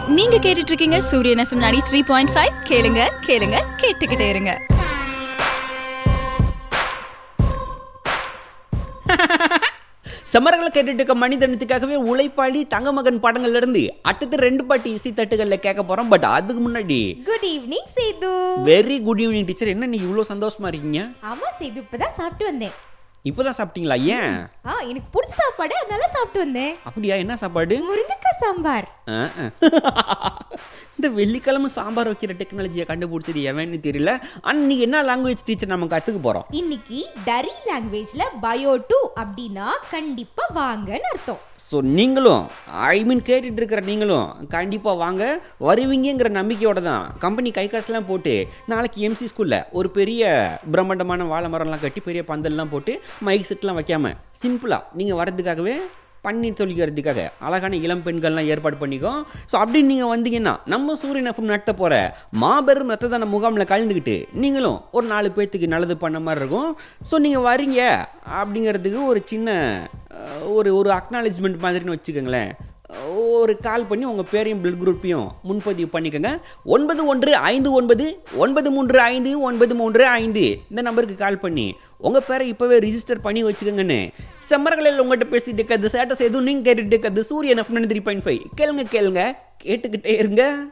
நீங்க கேட்டுட்டு இருக்கீங்க சூரியன் எஃப்எம் நாடி த்ரீ பாயிண்ட் ஃபைவ் கேளுங்க கேளுங்க கேட்டுக்கிட்டே இருங்க சமரங்களை கேட்டுட்டு இருக்க மனிதனத்துக்காகவே உழைப்பாளி தங்கமகன் படங்கள்ல இருந்து அடுத்த ரெண்டு பாட்டி இசை தட்டுகள்ல கேட்க போறோம் பட் அதுக்கு முன்னாடி good evening Sethu very good evening teacher என்ன நீங்க இவ்வளவு சந்தோஷமா இருக்கீங்க ஆமா சேது இப்பதான் சாப்பிட்டு வந்தேன் இப்பதான் சாப்பிட்டீங்களா ஏன் ஆ எனக்கு பிடிச்ச சாப்பாடு அதனால சாப்பிட்டு வந்தேன் அப்படியா என்ன சாப்பாடு முருங்கைக்காய் சாம்பார் ஆ, ஆ. இந்த வெள்ளிக்கிழமை சாம்பார் வைக்கிற டெக்னாலஜியை கண்டுபிடிச்சது எவன்னு தெரியல ஆனா நீங்க என்ன லாங்குவேஜ் டீச்சர் நம்ம கத்துக்க போறோம் இன்னைக்கு டரி லாங்குவேஜ்ல பயோ டூ அப்படின்னா கண்டிப்பா வாங்கன்னு அர்த்தம் ஸோ நீங்களும் ஐ மீன் கேட்டுட்டு இருக்கிற நீங்களும் கண்டிப்பாக வாங்க வருவீங்கங்கிற நம்பிக்கையோட தான் கம்பெனி கை காசுலாம் போட்டு நாளைக்கு எம்சி ஸ்கூலில் ஒரு பெரிய பிரம்மாண்டமான வாழை மரம்லாம் கட்டி பெரிய பந்தல்லாம் போட்டு மைக் செட்லாம் வைக்காம சிம்பிளாக நீங்கள் வர்றதுக்காகவே பண்ணி சொல்லிக்கிறதுக்காக அழகான இளம் பெண்கள்லாம் ஏற்பாடு பண்ணிக்கோ ஸோ அப்படி நீங்கள் வந்தீங்கன்னா நம்ம சூரியன் எஃப்எம் நடத்த போகிற மாபெரும் ரத்த தான முகாமில் கலந்துக்கிட்டு நீங்களும் ஒரு நாலு பேர்த்துக்கு நல்லது பண்ண மாதிரி இருக்கும் ஸோ நீங்கள் வரீங்க அப்படிங்கிறதுக்கு ஒரு சின்ன அஹ், ஒரு ஒரு அக்னாலேஜ்மெண்ட் மாதிரின்னு வச்சுக்கோங்களேன் ஒரு கால் பண்ணி உங்கள் பேரையும் பிளட் குரூப்பையும் முன்பதிவு பண்ணிக்கோங்க ஒன்பது ஒன்று ஐந்து ஒன்பது ஒன்பது மூன்று ஐந்து ஒன்பது மூன்று ஐந்து இந்த நம்பருக்கு கால் பண்ணி உங்கள் பேரை இப்போவே ரிஜிஸ்டர் பண்ணி வச்சுக்கோங்கன்னு செம்மரங்களில் உங்கள்கிட்ட பேசிட்டு இருக்கிறது சேட்டஸ் எதுவும் நீங்கள் கேட்டுட்டு இருக்கிறது சூரியன் எஃப் த்ரீ பாயிண்ட் ஃபைவ் கேளுங்க கேளுங்க கேட்டுக்கிட்டே இருங்க